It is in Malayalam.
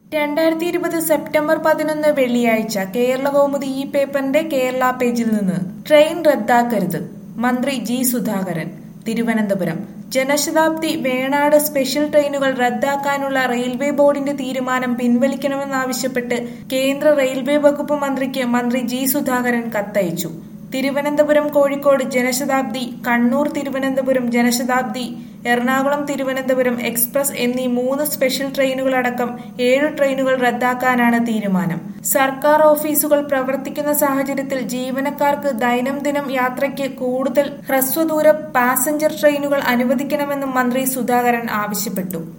രണ്ടായിരത്തി ഇരുപത് സെപ്റ്റംബർ പതിനൊന്ന് വെള്ളിയാഴ്ച കേരള കൗമുദി ഈ പേപ്പറിന്റെ കേരള പേജിൽ നിന്ന് ട്രെയിൻ റദ്ദാക്കരുത് മന്ത്രി ജി സുധാകരൻ തിരുവനന്തപുരം ജനശതാബ്ദി വേണാട് സ്പെഷ്യൽ ട്രെയിനുകൾ റദ്ദാക്കാനുള്ള റെയിൽവേ ബോർഡിന്റെ തീരുമാനം പിൻവലിക്കണമെന്നാവശ്യപ്പെട്ട് കേന്ദ്ര റെയിൽവേ വകുപ്പ് മന്ത്രിക്ക് മന്ത്രി ജി സുധാകരൻ കത്തയച്ചു തിരുവനന്തപുരം കോഴിക്കോട് ജനശതാബ്ദി കണ്ണൂർ തിരുവനന്തപുരം ജനശതാബ്ദി എറണാകുളം തിരുവനന്തപുരം എക്സ്പ്രസ് എന്നീ മൂന്ന് സ്പെഷ്യൽ ട്രെയിനുകളടക്കം ഏഴ് ട്രെയിനുകൾ റദ്ദാക്കാനാണ് തീരുമാനം സർക്കാർ ഓഫീസുകൾ പ്രവർത്തിക്കുന്ന സാഹചര്യത്തിൽ ജീവനക്കാർക്ക് ദൈനംദിനം യാത്രയ്ക്ക് കൂടുതൽ ഹ്രസ്വദൂര പാസഞ്ചർ ട്രെയിനുകൾ അനുവദിക്കണമെന്നും മന്ത്രി സുധാകരൻ ആവശ്യപ്പെട്ടു